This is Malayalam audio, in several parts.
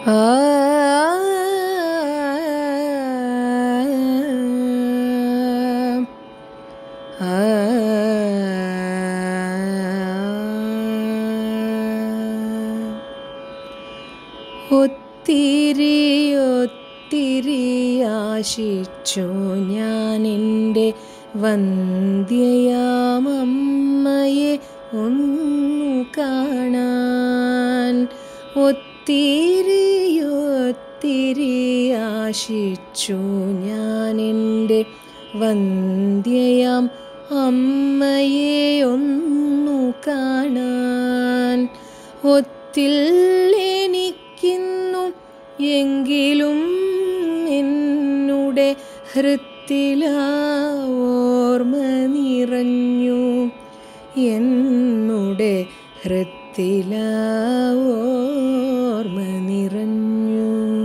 ഒത്തിരി ഒത്തിരി ആശിച്ചു ഞാൻ എൻ്റെ വന്ധ്യയാമമ്മയെ ഒന്നു കാണാൻ ഒത്തിരി ഒത്തിരി ആശിച്ചു ഞാൻ എൻ്റെ വന്ധ്യയാം അമ്മയെ ഒന്നു കാണാൻ ഒത്തില്ലെനിക്കുന്നു എങ്കിലും എന്നുടെ ഹൃത്തില ഓർമ്മ നിറഞ്ഞു എന്നുടെ ഹൃത്തില ഓർമ്മ നിറഞ്ഞു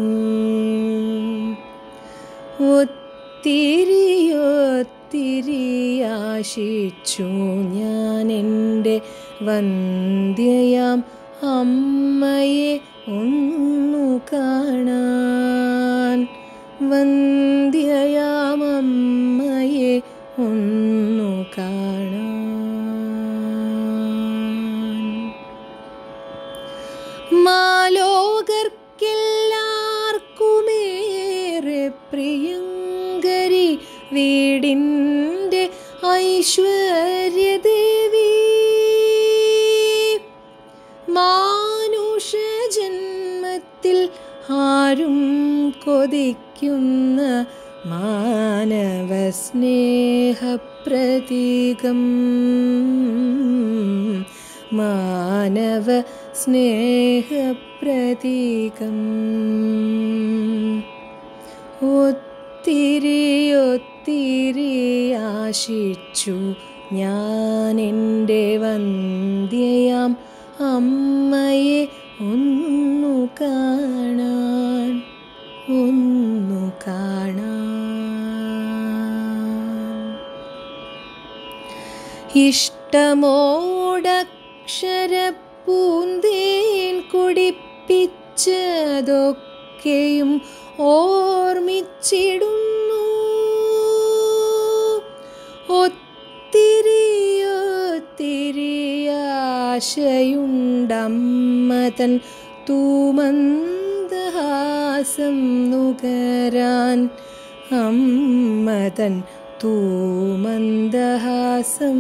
ഒത്തിരി ഒത്തിരി ആശിച്ചു ഞാൻ എൻ്റെ വന്ധ്യയാം അമ്മയെ ഒന്നു കാണാൻ വന്ധ്യയാം അമ്മയെ ഒന്നു കാണാൻ മാലോകർക്കെല്ലാർക്കുമേറെ പ്രിയങ്കരി വീടിൻ്റെ ഐശ്വര്യദേവി മാനുഷജന്മത്തിൽ ആരും കൊതിക്കുന്ന മാനവ സ്നേഹപ്രതീകം മാനവ സ്നേഹപ്രതീകം ഒത്തിരി ഒത്തിരി ആശിച്ചു ഞാൻ എൻ്റെ വന്ധ്യയാം അമ്മയെ ഒന്നു കാണാൻ ഒന്നു കാണാൻ ഇഷ്ടമോടക്ഷരപ്പൂന്തേൻ കുടിപ്പിച്ചതൊക്കെയും ഓർമ്മിച്ചിടുന്നു ഒത്തിരി ഒത്തിരി ആശയുണ്ടമ്മതൻ തൂമന്ദഹാസം നുകരാൻ അമ്മതൻ തൂമന്ദഹാസം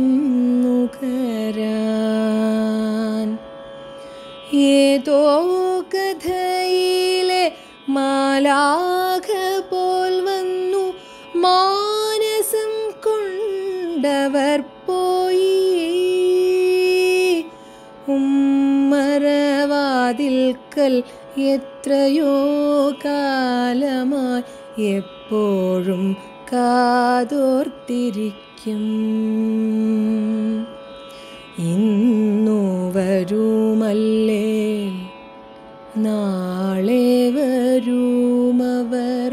നുകരാൻ ഏതോ കഥയിലെ മാലാഖ പോൽ വന്നു മാനസം കൊണ്ടവർ പോയി ഉമ്മറവാതിൽക്കൽ എത്രയോ കാലമായി എപ്പോഴും കാതോർത്തിരിക്കും ഇന്നു വരുമല്ലേ നാളെ വരുമവർ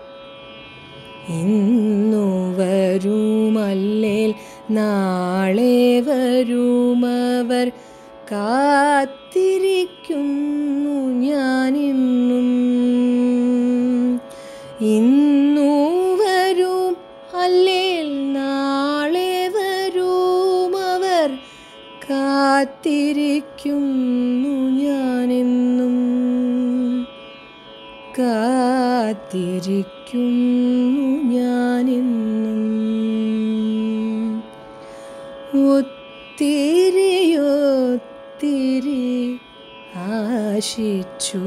ഇന്നു വരുമല്ലേൽ നാളെ വരുമവർ കാത്തിരിക്കുന്നു ഞാനിന്നും ഇന്നു വരും അല്ലേൽ നാളെ വരുമവർ കാത്തിരിക്കുന്നു ഞാനെന്നും കാത്തിരിക്കുന്നു ഞാനെന്നും ഒത്തിരി ഒത്തിരി ആശിച്ചു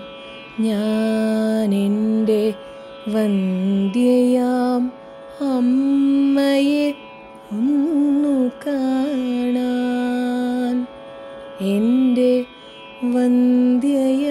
ഞാൻ എൻ്റെ വന്ധ്യയാം അമ്മയെ ഒന്നു കാണാൻ എൻ്റെ വന്ധ്യയ